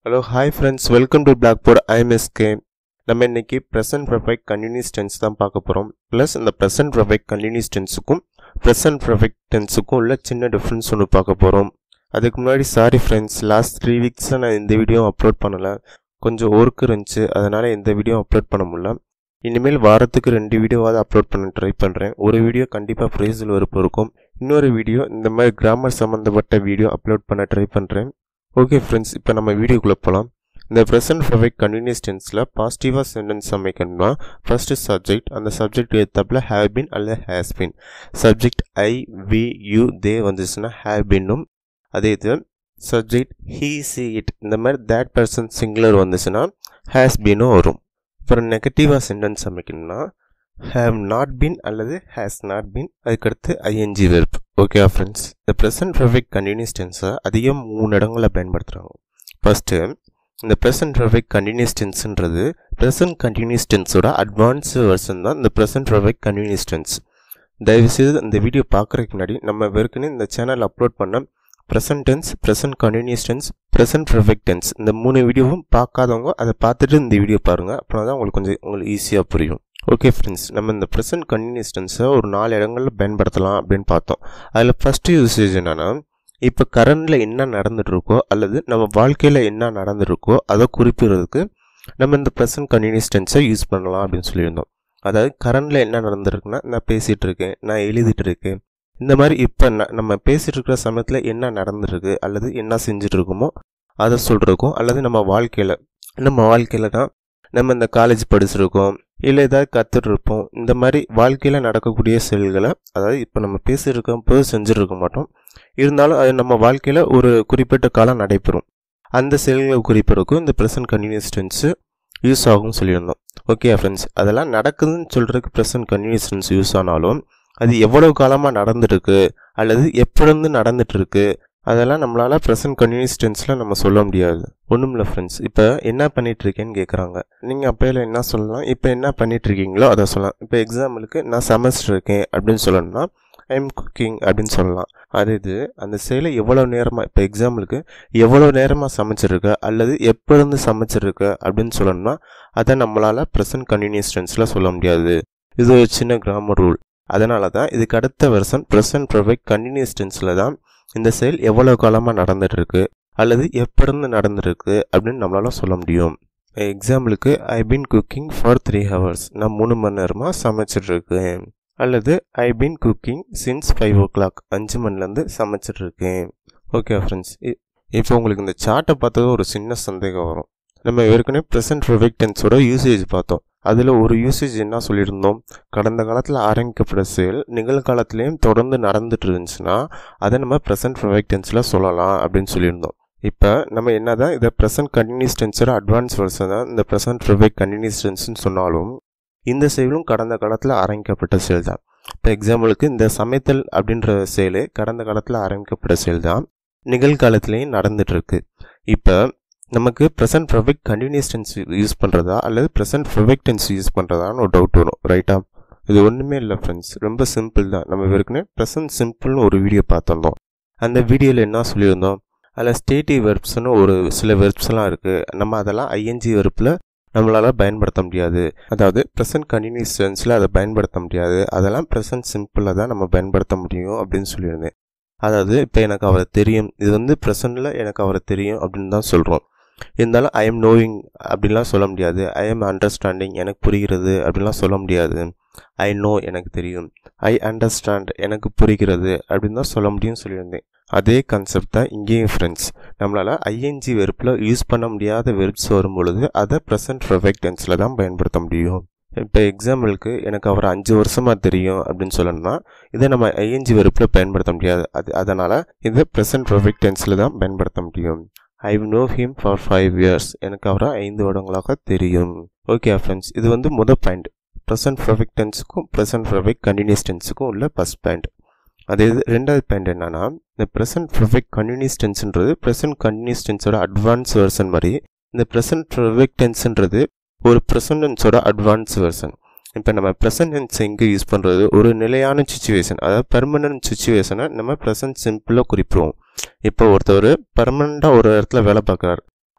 hello hi friends welcome to blackboard IMSK நம்ம இன்னைக்கு present perfect continuous tense தான் பார்க்க போகிறோம் ப்ளஸ் இந்த ப்ரெசன்ட் பர்ஃபெக்ட் கண்டினியூஸ் டென்ஸுக்கும் ப்ரெசன்ட் பர்ஃபெக்ட் டென்ஸுக்கும் உள்ள சின்ன டிஃப்ரென்ஸ் ஒன்று பார்க்க போகிறோம் அதுக்கு முன்னாடி சாரி ஃப்ரெண்ட்ஸ் லாஸ்ட் த்ரீ வீக்ஸாக நான் இந்த வீடியோ அப்லோட் பண்ணலை கொஞ்சம் ஒர்க் இருந்துச்சு அதனால் இந்த வீடியோ அப்லோட் பண்ண முடியல இனிமேல் வாரத்துக்கு ரெண்டு வீடியோவாவது அப்லோட் பண்ண ட்ரை பண்ணுறேன் ஒரு வீடியோ கண்டிப்பாக ஃப்ரேஸில் விருப்பம் இருக்கும் இன்னொரு வீடியோ இந்த மாதிரி கிராமர் சம்மந்தப்பட்ட வீடியோ அப்லோட் பண்ண ட்ரை பண்ணுறேன் ஓகே ஃப்ரெண்ட்ஸ் இப்போ நம்ம வீடியோக்குள்ளே போகலாம் இந்த ப்ரெசன்ட் பர்ஃபெக்ட் கண்டினியூஸ் டென்ஸில் பாசிட்டிவாக சென்டென்ஸ் அமைக்கணும்னா ஃபஸ்ட்டு சப்ஜெக்ட் அந்த சப்ஜெக்ட் ஏற்றப்பில் ஹேவ் பின் அல்லது has been subject I we you they வந்துச்சுன்னா ஹேவ் பின்னும் அதே இது சப்ஜெக்ட் ஹீ சி இட் இந்த மாதிரி தேட் பர்சன் சிங்குலர் வந்துச்சுன்னா ஹேஸ் பின்னும் வரும் அப்புறம் நெகட்டிவாக சென்டென்ஸ் அமைக்கணும்னா ஹேவ் நாட் பின் அல்லது ஹேஸ் நாட் பின் அதுக்கடுத்து ஐஎன்ஜி வெர்ப் ஓகே ஃப்ரெண்ட்ஸ் இந்த ப்ரெசன்ட் பர்ஃபெக்ட் கண்டினியூஸ் டென்ஸை அதிகம் மூணு இடங்களில் பயன்படுத்துகிறாங்க ஃபஸ்ட்டு இந்த ப்ரெசன்ட் பர்ஃபெக்ட் கண்டினியூஸ் டென்ஸ்ன்றது ப்ரெசன்ட் கண்டினியூஸ் டென்ஸோட அட்வான்ஸ் வெர்ஷன் தான் இந்த ப்ரெசன்ட் பர்ஃபெக்ட் கண்டினியூஸ் டென்ஸ் தயவுசெய்து இந்த வீடியோ பார்க்குறதுக்கு முன்னாடி நம்ம வெறுக்குன்னு இந்த சேனல் அப்லோட் பண்ண present tense present continuous tense present perfect tense இந்த மூணு வீடியோவும் பார்க்காதவங்க அதை பார்த்துட்டு இந்த வீடியோ பாருங்கள் அப்புறம் தான் உங்களுக்கு கொஞ்சம் உங்களுக்கு ஈஸியாக புரியும் ஓகே ஃப்ரெண்ட்ஸ் நம்ம இந்த ப்ரெசன்ட் கண்டினியூஸ் டென்ஸை ஒரு நாலு இடங்களில் பயன்படுத்தலாம் அப்படின்னு பார்த்தோம் அதில் ஃபஸ்ட்டு யூசேஜ் என்னென்னா இப்போ கரண்டில் என்ன நடந்துட்டு இருக்கோ அல்லது நம்ம வாழ்க்கையில் என்ன நடந்துருக்கோ அதை குறிப்பிடுறதுக்கு நம்ம இந்த ப்ரெசன்ட் கண்டினியூஸ் டென்ஸை யூஸ் பண்ணலாம் அப்படின்னு சொல்லியிருந்தோம் அதாவது கரண்டில் என்ன நடந்திருக்குன்னா நான் பேசிகிட்டு இருக்கேன் நான் எழுதிட்டு இருக்கேன் இந்த மாதிரி இப்போ நம்ம பேசிகிட்டு இருக்கிற சமயத்தில் என்ன நடந்துருக்கு அல்லது என்ன செஞ்சுட்டு இருக்கோமோ அதை சொல்கிறதுக்கும் அல்லது நம்ம வாழ்க்கையில் நம்ம வாழ்க்கையில் தான் நம்ம இந்த காலேஜ் படிச்சிருக்கோம் இல்லை ஏதாவது கற்றுட்டு இருப்போம் இந்த மாதிரி வாழ்க்கையில் நடக்கக்கூடிய செயல்களை அதாவது இப்போ நம்ம பேசியிருக்கோம் போது செஞ்சுருக்க மாட்டோம் இருந்தாலும் அது நம்ம வாழ்க்கையில் ஒரு குறிப்பிட்ட காலம் நடைபெறும் அந்த செயல்களை குறிப்பிடறதுக்கும் இந்த ப்ரெசன்ட் கண்டினியூஸ் டென்ஸு யூஸ் ஆகும்னு சொல்லியிருந்தோம் ஓகே ஃப்ரெண்ட்ஸ் அதெல்லாம் நடக்குதுன்னு சொல்கிறதுக்கு ப்ரெசன்ட் கண்டினியூஸ் டென்ஸ் யூஸ் ஆனாலும் அது எவ்வளவு காலமாக நடந்துருக்கு அல்லது எப்போருந்து நடந்துட்டு இருக்கு அதெல்லாம் நம்மளால் ப்ரெசன்ட் கண்டினியூஸ் டென்ஸில் நம்ம சொல்ல முடியாது ஒன்றும் இல்லை ஃப்ரெண்ட்ஸ் இப்போ என்ன பண்ணிட்டு இருக்கேன்னு கேட்குறாங்க நீங்கள் அப்போயில் என்ன சொல்லலாம் இப்போ என்ன பண்ணிட்டு இருக்கீங்களோ அதை சொல்லலாம் இப்போ எக்ஸாம்பிளுக்கு நான் சமைச்சிட்டு இருக்கேன் அப்படின்னு சொல்லணும்னா ஐ எம் குக்கிங் அப்படின்னு சொல்லலாம் அது இது அந்த செயலை எவ்வளோ நேரமாக இப்போ எக்ஸாம்பிளுக்கு எவ்வளோ நேரமாக சமைச்சிருக்க அல்லது எப்போ இருந்து சமைச்சிருக்க அப்படின்னு சொல்லணும்னா அதை நம்மளால் ப்ரெசன்ட் கண்டினியூஸ் டென்ஸில் சொல்ல முடியாது இது ஒரு சின்ன கிராமர் ரூல் அதனால தான் இதுக்கு அடுத்த வருஷன் ப்ரெசன்ட் பர்ஃபெக்ட் கண்டினியூஸ் டென்ஸில் தான் இந்த செயல் எவ்வளோ காலமாக நடந்துட்டு இருக்கு அல்லது எப்போருந்து நடந்துருக்கு அப்படின்னு நம்மளால சொல்ல முடியும் எக்ஸாம்பிளுக்கு I been cooking for three hours நான் மூணு மணி நேரமாக சமைச்சிட்ருக்கேன் அல்லது I been cooking since five o'clock அஞ்சு மணிலேருந்து சமைச்சிட்ருக்கேன் ஓகே ஃப்ரெண்ட்ஸ் இப்போ உங்களுக்கு இந்த சார்ட்டை பார்த்தது ஒரு சின்ன சந்தேகம் வரும் நம்ம ஏற்கனவே ப்ரெசன்ட் பர்ஃபெக்ட் டென்ஸோட யூசேஜ் பார்த்தோம் அதில் ஒரு யூசேஜ் என்ன சொல்லியிருந்தோம் கடந்த காலத்தில் ஆரம்பிக்கப்பட்ட செயல் நிகழ்காலத்துலேயும் தொடர்ந்து நடந்துட்டு இருந்துச்சுன்னா அதை நம்ம ப்ரெசன்ட் பர்ஃபெக்ட் டென்ஸில் சொல்லலாம் அப்படின்னு சொல்லியிருந்தோம் இப்போ நம்ம என்ன தான் இதை ப்ரெசன்ட் கண்டினியூஸ் டென்ஸோட அட்வான்ஸ் வருஷன் தான் இந்த ப்ரெசன்ட் பர்ஃபெக்ட் கண்டினியூஸ் டென்ஸ்னு சொன்னாலும் இந்த செயலும் கடந்த காலத்தில் ஆரம்பிக்கப்பட்ட செயல் தான் இப்போ எக்ஸாம்பிளுக்கு இந்த சமைத்தல் அப்படின்ற செயல் கடந்த காலத்தில் ஆரம்பிக்கப்பட்ட செயல் தான் நிகழ்காலத்துலேயும் நடந்துட்டு இருக்கு இப்போ நமக்கு present perfect continuous tense use பண்ணுறதா அல்லது ப்ரெசன்ட் பர்ஃபெக்ட் டென்ஸ் யூஸ் பண்ணுறதான்னு ஒரு டவுட் வரும் ரைட்டா இது ஒன்றுமே இல்லை ஃப்ரெண்ட்ஸ் ரொம்ப சிம்பிள் தான் நம்ம ஏற்கனவே ப்ரெசன்ட் சிம்பிள்னு ஒரு வீடியோ பார்த்துருந்தோம் அந்த வீடியோவில் என்ன சொல்லியிருந்தோம் அதில் ஸ்டேட்டிவ் வெர்ப்ஸ்னு ஒரு சில வெர்ப்ஸ்லாம் இருக்குது நம்ம அதெல்லாம் ஐஎன்ஜி வெர்ப்பில் நம்மளால் பயன்படுத்த முடியாது அதாவது ப்ரெசன்ட் கண்டினியூஸ் டென்ஸில் அதை பயன்படுத்த முடியாது அதெல்லாம் ப்ரெசன்ட் சிம்பிளில் தான் நம்ம பயன்படுத்த முடியும் அப்படின்னு சொல்லியிருந்தேன் அதாவது இப்போ எனக்கு அவரை தெரியும் இது வந்து ப்ரெசண்டில் எனக்கு அவரை தெரியும் அப்படின்னு தான் சொல்கிறோம் இருந்தாலும் ஐ எம் நோவிங் அப்படின்லாம் சொல்ல முடியாது ஐ எம் அண்டர்ஸ்டாண்டிங் எனக்கு புரிகிறது அப்படின்லாம் சொல்ல முடியாது ஐ நோ எனக்கு தெரியும் ஐ அண்டர்ஸ்டாண்ட் எனக்கு புரிகிறது அப்படின்னு தான் சொல்ல முடியும்னு சொல்லியிருந்தேன் அதே கான்செப்ட் தான் இங்கேயும் ஃப்ரெண்ட்ஸ் நம்மளால் ஐஎன்ஜி வெறுப்பில் யூஸ் பண்ண முடியாத வெறுப்ஸ் வரும் பொழுது அதை ப்ரெசன்ட் பர்ஃபெக்ட் டென்ஸில் தான் பயன்படுத்த முடியும் இப்போ எக்ஸாம்பிளுக்கு எனக்கு அவர் அஞ்சு வருஷமாக தெரியும் அப்படின்னு சொல்லணும்னா இதை நம்ம ஐஎன்ஜி வெறுப்பில் பயன்படுத்த முடியாது அது அதனால் இதை ப்ரெசன்ட் பர்ஃபெக்ட் டென்ஸில் தான் பயன்படுத்த முடியும் I know him for five years எனக்கு அவரை ஐந்து வருடங்களாக தெரியும் ஓகே ஃப்ரெண்ட்ஸ் இது வந்து முதல் பாயிண்ட் ப்ரெசன்ட் பர்ஃபெக்ட் டென்ஸுக்கும் ப்ரெசன்ட் பர்ஃபெக்ட் கண்டினியூஸ் டென்ஸுக்கும் உள்ள ஃபஸ்ட் பாயிண்ட் அதே இது ரெண்டாவது பாயிண்ட் என்னன்னா இந்த ப்ரெசன்ட் பர்ஃபெக்ட் கண்டினியூஸ் டென்ஸ்ன்றது ப்ரெசன்ட் கண்டினியூஸ் டென்ஸோட அட்வான்ஸ் வெர்ஷன் மாதிரி இந்த ப்ரெசன்ட் பர்ஃபெக்ட் டென்ஸ்ன்றது ஒரு ப்ரெசன்ட் டென்ஸோட அட்வான்ஸ் வெர்ஷன் இப்போ நம்ம ப்ரெசன்ட் டென்ஸ் எங்கே யூஸ் பண்ணுறது ஒரு நிலையான சுச்சுவேஷன் அதாவது பெர்மனன்ட் சுச்சுவேஷனை நம்ம ப்ரெசன்ட் சிம்பிளாக குறிப்பிடுவோம் இப்போ ஒருத்தவர் பர்மனெண்ட்டாக ஒரு இடத்துல வேலை பார்க்குறாரு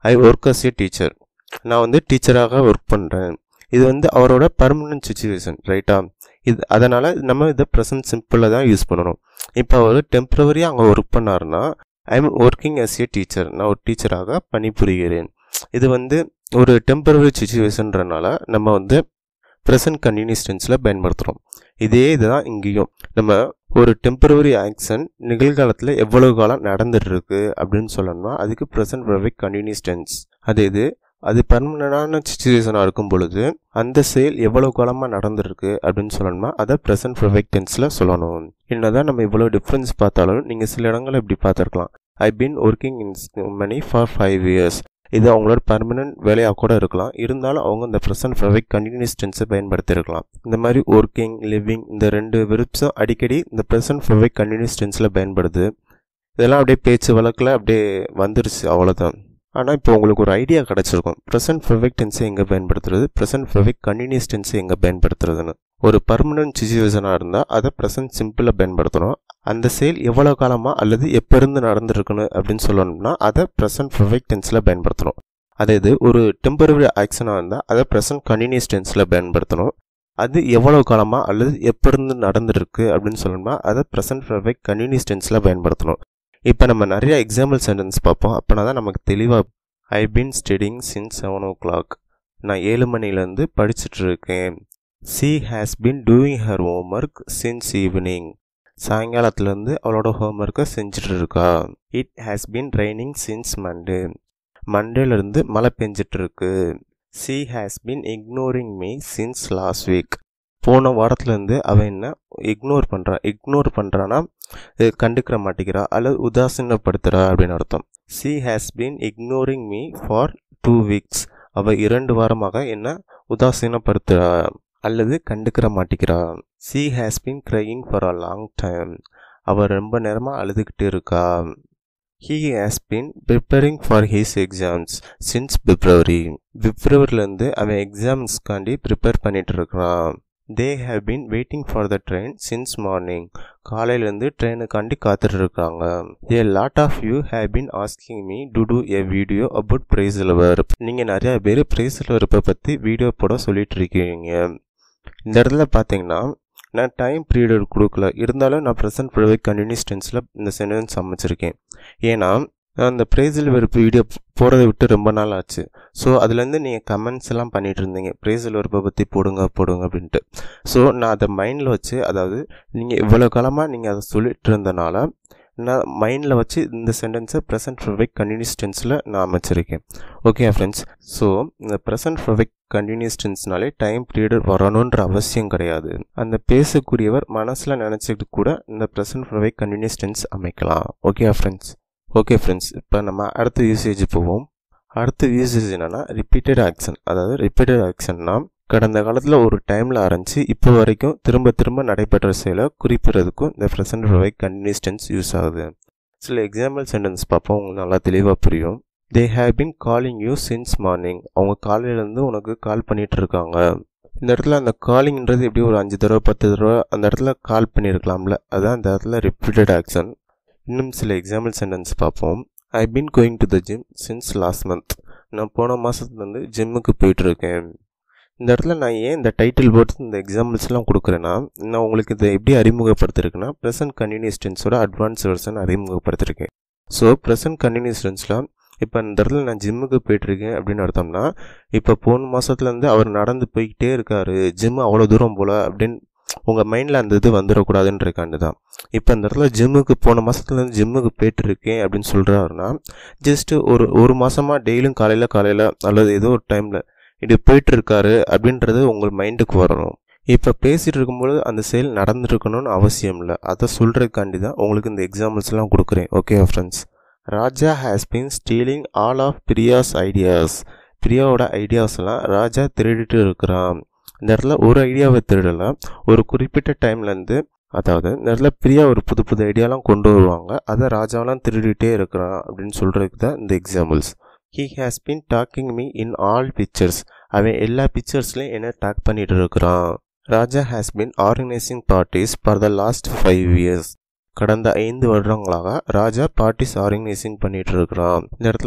I work as a teacher நான் வந்து டீச்சராக ஒர்க் பண்ணுறேன் இது வந்து அவரோட பர்மனன்ட் சுச்சுவேஷன் ரைட்டா இது அதனால் நம்ம இதை ப்ரெசன்ட் சிம்பிளில் தான் யூஸ் பண்ணணும் இப்போ அவர் டெம்ப்ரவரியாக அங்கே ஒர்க் பண்ணாருன்னா I am working as a teacher நான் ஒரு டீச்சராக பணிபுரிகிறேன் இது வந்து ஒரு டெம்பரவரி சுச்சுவேஷன்றனால நம்ம வந்து ப்ரெசன்ட் கண்டினியூஸ் டென்ஸில் பயன்படுத்துகிறோம் இதே இதுதான் இங்கேயும் நம்ம ஒரு டெம்பரவரி ஆக்ஷன் நிகழ்காலத்தில் எவ்வளவு காலம் நடந்துட்டு இருக்கு அப்படின்னு சொல்லணும்னா அதுக்கு ப்ரெசன்ட் பர்ஃபெக்ட் கண்டினியூஸ் டென்ஸ் அது இது அது பர்மனண்டான சுச்சுவேஷனாக இருக்கும் பொழுது அந்த செயல் எவ்வளவு காலமாக நடந்திருக்கு அப்படின்னு சொல்லணும்னா அதை ப்ரெசன்ட் பர்ஃபெக்ட் டென்ஸில் சொல்லணும் என்னதான் நம்ம இவ்வளோ டிஃப்ரென்ஸ் பார்த்தாலும் நீங்கள் சில இடங்களில் இப்படி பார்த்துருக்கலாம் I been working in money for five years இது அவங்களோட பர்மனன்ட் வேலையாக கூட இருக்கலாம் இருந்தாலும் அவங்க இந்த ப்ரெசன்ட் பர்ஃபெக்ட் கண்டினியூஸ் டென்ஸை பயன்படுத்தியிருக்கலாம் இந்த மாதிரி ஒர்க்கிங் லிவிங் இந்த ரெண்டு விருப்ஸும் அடிக்கடி இந்த ப்ரெசன்ட் பர்ஃபெக்ட் கண்டினியூஸ் டென்ஸில் பயன்படுது இதெல்லாம் அப்படியே பேச்சு வழக்கில் அப்படியே வந்துருச்சு அவ்வளோதான் ஆனால் இப்போ உங்களுக்கு ஒரு ஐடியா கிடச்சிருக்கும் ப்ரெசன்ட் பர்ஃபெக்ட் டென்ஸை எங்கே பயன்படுத்துறது ப்ரெசன்ட் பர்ஃபெக்ட் கண்டினியூஸ் டென்ஸை எங்கே பயன்படுத்துறதுன்னு ஒரு பர்மனன்ட் சுச்சுவேஷனாக இருந்தால் அதை ப்ரெசன்ட் சிம்பிளில் பயன்படுத்தணும் அந்த செயல் எவ்வளோ காலமாக அல்லது எப்போ இருந்து நடந்திருக்குன்னு அப்படின்னு சொல்லணும்னா அதை ப்ரெசன்ட் பர்ஃபெக்ட் டென்ஸில் பயன்படுத்தணும் அதே இது ஒரு டெம்பரரி ஆக்ஷனாக இருந்தால் அதை ப்ரெசன்ட் கண்டினியூஸ் டென்ஸில் பயன்படுத்தணும் அது எவ்வளோ காலமாக அல்லது எப்போ இருந்து நடந்திருக்கு அப்படின்னு சொல்லணும்னா அதை ப்ரெசன்ட் பர்ஃபெக்ட் கண்டினியூஸ் டென்ஸில் பயன்படுத்தணும் இப்போ நம்ம நிறைய எக்ஸாம்பிள் சென்டென்ஸ் பார்ப்போம் அப்போனா தான் நமக்கு தெளிவாக I been studying since seven o'clock நான் ஏழு மணிலேருந்து படிச்சுட்டு இருக்கேன் she has been doing her homework since evening சாயங்காலத்துலேருந்து அவளோட ஹோம் ஒர்க்கை செஞ்சுட்டு இருக்கா it has been raining since Monday மண்டேலேருந்து மழை பெஞ்சிட்டு இருக்கு she has been ignoring me since last week போன வாரத்துலேருந்து அவன் என்ன இக்னோர் பண்ணுறா இக்னோர் பண்ணுறான்னா கண்டுக்கிற மாட்டேங்கிறா அல்லது உதாசீனப்படுத்துகிறா அப்படின்னு அர்த்தம் she has been ignoring me for two weeks அவள் இரண்டு வாரமாக என்ன உதாசீனப்படுத்துகிறா அல்லது கண்டுக்கிற மாட்டேங்கிறா she has been crying for a long time அவள் ரொம்ப நேரமாக அழுதுகிட்டு இருக்கா he has been preparing for his exams since February பிப்ரவரிலேருந்து அவன் எக்ஸாம்ஸ்க்காண்டி ப்ரிப்பேர் பண்ணிட்டு இருக்கிறான் they have been waiting for the train since morning காலையிலேருந்து ட்ரெயினுக்காண்டி காத்துட்டு இருக்காங்க a lot of you have been asking me to two a video about price lover நீங்கள் நிறையா பேர் ப்ரைஸ் லவர்ப்பை பற்றி வீடியோ போட சொல்லிட்டு இருக்கீங்க இந்த இடத்துல பார்த்தீங்கன்னா நான் டைம் பீரியட் கொடுக்கல இருந்தாலும் நான் ப்ரெசன்ட் ப்ரொவைட் கண்டினியூஸ் டென்ஸில் இந்த சென்டென்ஸ் அமைச்சிருக்கேன் ஏன்னா நான் அந்த ப்ரைஸில் வெறுப்பு வீடியோ போகிறத விட்டு ரொம்ப நாள் ஆச்சு ஸோ அதுலேருந்து நீங்கள் கமெண்ட்ஸ் எல்லாம் பண்ணிகிட்டு இருந்தீங்க ப்ரைஸில் வெறுப்பை பற்றி போடுங்க போடுங்க அப்படின்ட்டு ஸோ நான் அதை மைண்டில் வச்சு அதாவது நீங்கள் இவ்வளோ காலமாக நீங்கள் அதை சொல்லிட்டு இருந்தனால நான் மைண்டில் வச்சு இந்த சென்டென்ஸை ப்ரெசன்ட் ப்ரொவைட் கண்டினியூஸ் டென்ஸில் நான் அமைச்சிருக்கேன் ஓகே ஃப்ரெண்ட்ஸ் ஸோ இந்த ப்ரெசன்ட் ப்ரொவைட் கண்டினியூஸ் டென்ஸ்னாலே டைம் பீரியட் வரணுன்ற அவசியம் கிடையாது அந்த பேசக்கூடியவர் மனசில் நினச்சிட்டு கூட இந்த ப்ரெசன்ட் ப்ரொவைட் கண்டினியூஸ் டென்ஸ் அமைக்கலாம் ஓகே ஃப்ரெண்ட்ஸ் ஓகே ஃப்ரெண்ட்ஸ் இப்போ நம்ம அடுத்த யூசேஜ் போவோம் அடுத்த யூசேஜ் என்னென்னா ரிப்பீட்டட் ஆக்ஷன் அதாவது ரிப்பீட்டட் ஆக்ஷன்னா கடந்த காலத்தில் ஒரு டைமில் ஆரம்பித்து இப்போ வரைக்கும் திரும்ப திரும்ப நடைபெற்ற செயலை குறிப்பிடுறதுக்கும் இந்த present provide continuous tense use ஆகுது சில எக்ஸாம்பிள் சென்டென்ஸ் பார்ப்போம் உங்களுக்கு நல்லா தெளிவாக புரியும் they have been calling you since morning அவங்க காலையிலேருந்து உனக்கு கால் பண்ணிகிட்டு இருக்காங்க இந்த இடத்துல அந்த காலிங்ன்றது எப்படி ஒரு அஞ்சு தடவை பத்து தடவை அந்த இடத்துல கால் பண்ணியிருக்கலாம்ல அதான் அந்த இடத்துல ரிப்பீட்டட் ஆக்ஷன் இன்னும் சில எக்ஸாம்பிள் சென்டென்ஸ் பார்ப்போம் I been going to the gym since last month நான் போன மாதத்துலேருந்து ஜிம்முக்கு போயிட்டுருக்கேன் இந்த இடத்துல நான் ஏன் இந்த டைட்டில் போட்டு இந்த எக்ஸாம்பிள்ஸ்லாம் கொடுக்குறேன்னா நான் உங்களுக்கு இதை எப்படி அறிமுகப்படுத்திருக்கேன்னா ப்ரெசன்ட் கண்டினியூஸ் டென்ஸோட அட்வான்ஸ் வெர்ஷன் அறிமுகப்படுத்திருக்கேன் ஸோ ப்ரெசன்ட் கண்டினியூஸ் டென்ஸில் இப்போ இந்த இடத்துல நான் ஜிம்முக்கு போயிட்டுருக்கேன் அப்படின்னு அர்த்தம்னா இப்போ போன மாதத்துலேருந்து அவர் நடந்து போய்கிட்டே இருக்காரு ஜிம் அவ்வளோ தூரம் போல் அப்படின்னு உங்கள் மைண்டில் அந்த இது வந்துடக்கூடாதுன்றக்காண்டு தான் இப்போ இந்த இடத்துல ஜிம்முக்கு போன மாதத்துலேருந்து ஜிம்முக்கு போயிட்டுருக்கேன் அப்படின்னு சொல்கிறாருன்னா ஜஸ்ட்டு ஒரு ஒரு மாதமாக டெய்லியும் காலையில் காலையில் அல்லது ஏதோ ஒரு டைமில் இப்படி போயிட்டுருக்காரு அப்படின்றது உங்கள் மைண்டுக்கு வரணும் இப்போ பேசிகிட்டு இருக்கும்போது அந்த செயல் நடந்துருக்கணும்னு அவசியம் இல்லை அதை சொல்கிறதுக்காண்டி தான் உங்களுக்கு இந்த எக்ஸாம்பிள்ஸ்லாம் கொடுக்குறேன் okay friends Raja has been stealing all of Priya's ideas பிரியாவோட ஐடியாஸ்லாம் ராஜா திருடிட்டு இருக்கிறான் இந்த இடத்துல ஒரு ஐடியாவை திருடலாம் ஒரு குறிப்பிட்ட டைம்லேருந்து அதாவது இந்த இடத்துல பிரியா ஒரு புது புது ஐடியாலாம் கொண்டு வருவாங்க அதை ராஜாவெலாம் திருடிட்டே இருக்கிறான் அப்படின்னு சொல்கிறதுக்கு தான் இந்த examples he has been tagging me in all pictures அவன் எல்லா பிக்சர்ஸ்லையும் என்ன டாக் பண்ணிட்டு இருக்கிறான் Raja has been organising parties for the last five years கடந்த ஐந்து வருடங்களாக ராஜா பார்ட்டிஸ் ஆர்கனைசிங் பண்ணிட்டு இருக்கிறான் இந்த இடத்துல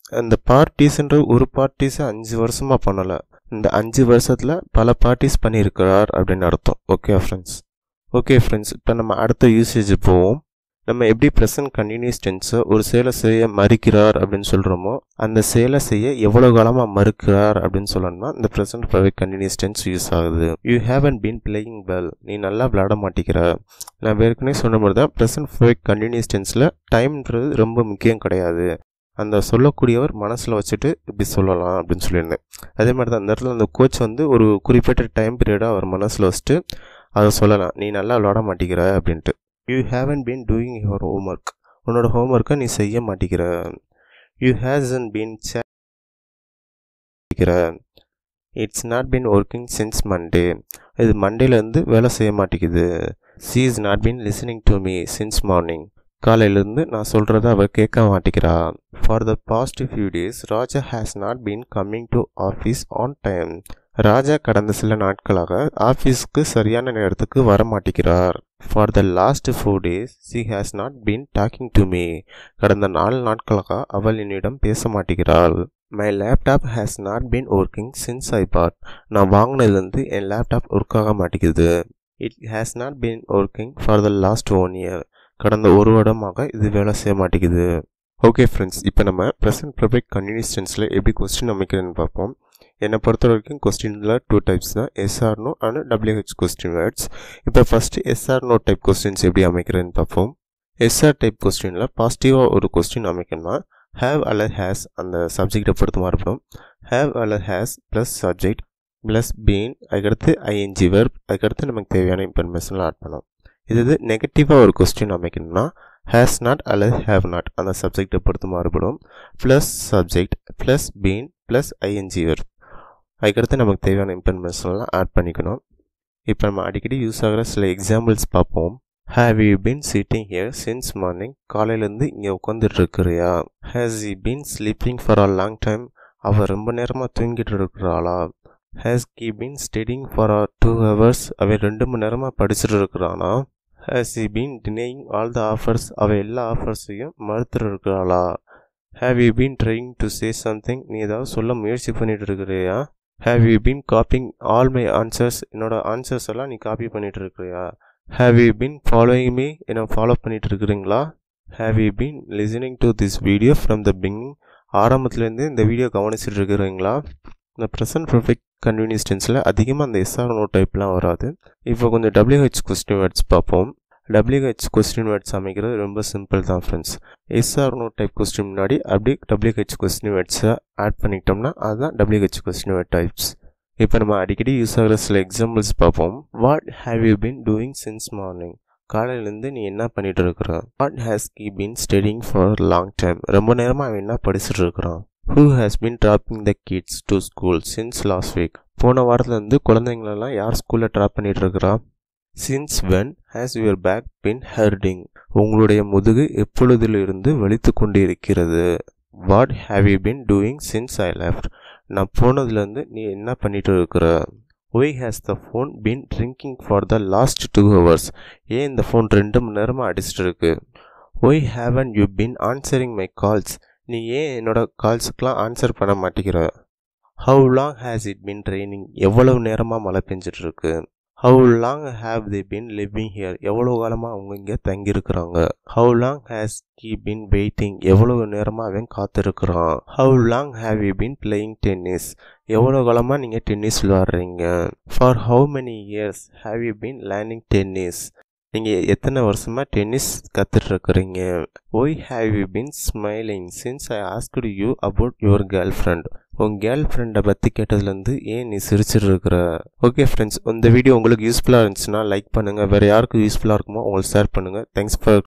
அந்த பார்ட்டிஸ்ன்ற ஒரு பார்ட்டிஸை அஞ்சு வருஷமாக பண்ணலை இந்த அஞ்சு வருஷத்தில் பல பார்ட்டிஸ் பண்ணியிருக்கிறார் அப்படின்னு அர்த்தம் ஓகே ஃப்ரெண்ட்ஸ் ஓகே ஃப்ரெண்ட்ஸ் இப்போ நம்ம அடுத்த யூசேஜ் போவோம் நம்ம எப்படி ப்ரெசன்ட் கண்டினியூஸ் டென்ஸை ஒரு செயலை செய்ய மறுக்கிறார் அப்படின்னு சொல்கிறோமோ அந்த செயலை செய்ய எவ்வளோ காலமாக மறுக்கிறார் அப்படின்னு சொல்லணும்னா இந்த present perfect continuous tense use ஆகுது you haven't been playing well நீ நல்லா விளையாட மாட்டேங்கிற நான் ஏற்கனவே சொன்ன மாதிரி தான் ப்ரெசன்ட் பர்ஃபெக்ட் கண்டினியூஸ் டென்ஸில் டைம்ன்றது ரொம்ப முக்கியம் கிடையாது அந்த சொல்லக்கூடியவர் மனசில் வச்சுட்டு இப்படி சொல்லலாம் அப்படின்னு சொல்லியிருந்தேன் அதே மாதிரி தான் அந்த இடத்துல அந்த கோச் வந்து ஒரு குறிப்பிட்ட டைம் பீரியடாக அவர் மனசில் வச்சுட்டு அதை சொல்லலாம் நீ நல்லா விளாட மாட்டேங்கிற அப்படின்ட்டு you haven't been doing your homework உன்னோட ஹோம்ஒர்க்கை நீ செய்ய மாட்டேங்கிற யூ ஹேசன் பீன் சேக்கிற it's not been working since Monday இது மண்டேலேருந்து வேலை செய்ய மாட்டேங்குது she is not been listening to me since morning காலையிலேருந்து நான் சொல்கிறத அவள் கேட்க மாட்டேங்கிறா for the past few days Raja has not been coming to office on time Raja கடந்த சில நாட்களாக ஆஃபீஸ்க்கு சரியான நேரத்துக்கு வர மாட்டேங்கிறார் for the last four days she has not been talking to me கடந்த நாலு நாட்களாக அவள் என்னிடம் பேச மாட்டேங்கிறாள் my laptop has not been working since I bought நான் வாங்கினதுலேருந்து என் லேப்டாப் ஒர்க் ஆக மாட்டேங்குது it has not been working for the last one year கடந்த ஒரு வருடமாக இது வேலை செய்ய மாட்டேங்குது ஓகே ஃப்ரெண்ட்ஸ் இப்போ நம்ம ப்ரெசன்ட் ப்ரொபெக்ட் கண்டினியூஸ் டென்ஸில் எப்படி கொஸ்டின் அமைக்கிறேன்னு பார்ப்போம் என்னை பொறுத்த வரைக்கும் கொஸ்டினில் டூ டைப்ஸ் தான் yes or no and WH question words இப்போ first yes or no type questions எப்படி அமைக்கிறேன்னு பார்ப்போம் எஸ்ஆர் டைப் கொஸ்டினில் பாசிட்டிவாக ஒரு கொஸ்டின் அமைக்கணும்னா ஹேவ் அல்லர் ஹேஸ் அந்த சப்ஜெக்டை பொறுத்து மாறுபடும் ஹேவ் அல்லர் has plus subject plus been அதுக்கடுத்து ஐஎன்ஜி வெர்ப் அதுக்கடுத்து நமக்கு தேவையான இன்ஃபர்மேஷன்லாம் ஆட் பண்ணோம் இது இது நெகட்டிவாக ஒரு கொஸ்டின் அமைக்கணும்னா ஹேஸ் நாட் அல்லது ஹேவ் நாட் அந்த சப்ஜெக்டை பொறுத்து மாறுபடும் plus subject plus been plus ING verb அதுக்கடுத்து நமக்கு தேவையான இன்ஃபர்மேஷன்லாம் ஆட் பண்ணிக்கணும் இப்போ நம்ம அடிக்கடி யூஸ் ஆகிற சில எக்ஸாம்பிள்ஸ் பார்ப்போம் have you been sitting here since morning காலையிலேருந்து இங்கே உட்காந்துட்டு இருக்கிறியா has you been sleeping for a long time அவள் ரொம்ப நேரமாக தூங்கிட்டு இருக்கிறாளா has he been studying for a two hours அவன் ரெண்டு மணி நேரமாக படிச்சுட்டு இருக்கிறானா has you been denying all the offers அவள் எல்லா ஆஃபர்ஸையும் மறுத்துட்டு இருக்கிறாளா have you been trying to say something நீ ஏதாவது சொல்ல முயற்சி பண்ணிட்டு இருக்கிறியா have you been copying all my answers என்னோட ஆன்சர்ஸ் எல்லாம் நீ காப்பி பண்ணிட்டு இருக்கிறியா have you been following me என்ன ஃபாலோ பண்ணிட்டு இருக்கிறீங்களா have you been listening to this video from the beginning ஆரம்பத்துலேருந்து இந்த வீடியோ கவனிச்சிட்டு இருக்கிறீங்களா இந்த ப்ரெசன்ட் பர்ஃபெக்ட் கன்வீனியன்ஸ் டென்ஸில் அதிகமாக அந்த எஸ்ஆர் நோ டைப்லாம் வராது இப்போ கொஞ்சம் டபிள்யூஹெச் கொஸ்டின் வேர்ட்ஸ் பார்ப்போம் டபிள்யூஹெச் கொஸ்டின் வேர்ட்ஸ் அமைக்கிறது ரொம்ப சிம்பிள் தான் friends yes or no type question முன்னாடி அப்படியே டபிள்யூஹெச் கொஸ்டின் வேர்ட்ஸை ஆட் பண்ணிக்கிட்டோம்னா அதுதான் டபிள்யூஹெச் கொஸ்டின் வேர்ட் டைப்ஸ் இப்போ நம்ம அடிக்கடி யூஸ் ஆகிற சில எக்ஸாம்பிள்ஸ் பார்ப்போம் what have you been doing since morning காலையிலேருந்து நீ என்ன பண்ணிட்டு இருக்கிற what has he been studying for long time ரொம்ப நேரமாக அவன் என்ன படிச்சுட்டு இருக்கிறான் who has been dropping the kids to school since last week போன வாரத்துலேருந்து குழந்தைங்களெல்லாம் யார் ஸ்கூலில் ட்ராப் பண்ணிட்டு இருக்கிறா since when has your back been hurting உங்களுடைய முதுகு எப்பொழுதிலிருந்து வலித்து கொண்டு இருக்கிறது what have you been doing since I left நான் போனதுலேருந்து நீ என்ன பண்ணிட்டு இருக்கிற why has the phone been ட்ரிங்கிங் for the last two hours ஏன் இந்த ஃபோன் ரெண்டு மணி நேரமாக அடிச்சிட்டு இருக்கு why haven't you been answering my calls நீ ஏன் என்னோட கால்ஸுக்கெலாம் ஆன்சர் பண்ண மாட்டேங்கிற how long has it been ட்ரைனிங் எவ்வளவு நேரமாக மழை பெஞ்சிட்டு இருக்கு how long have they been living here எவ்வளோ காலமாக அவங்க இங்கே தங்கியிருக்கிறாங்க ஹவு லாங் ஹேஸ் கி பின் வெயிட்டிங் எவ்வளவு நேரமாக அவன் காத்திருக்கிறான் how long have you been playing tennis எவ்வளோ காலமாக நீங்கள் டென்னிஸ் விளாட்றீங்க for how many years have you been learning tennis நீங்கள் எத்தனை வருஷமாக டென்னிஸ் கற்றுட்ருக்குறீங்க why have you been smiling since I asked you about your girl friend உன் girl ஃப்ரெண்டை பற்றி கேட்டதுலேருந்து ஏன் நீ சிரிச்சிட்டு இருக்கிற ஓகே ஃப்ரெண்ட்ஸ் இந்த வீடியோ உங்களுக்கு யூஸ்ஃபுல்லாக இருந்துச்சுன்னா லைக் பண்ணுங்கள் வேறு யாருக்கு யூஸ்ஃபுல்லாக இருக்குமோ உங்களுக்கு ஷேர் பண்ணுங்கள் தேங்க்ஸ் ஃபார்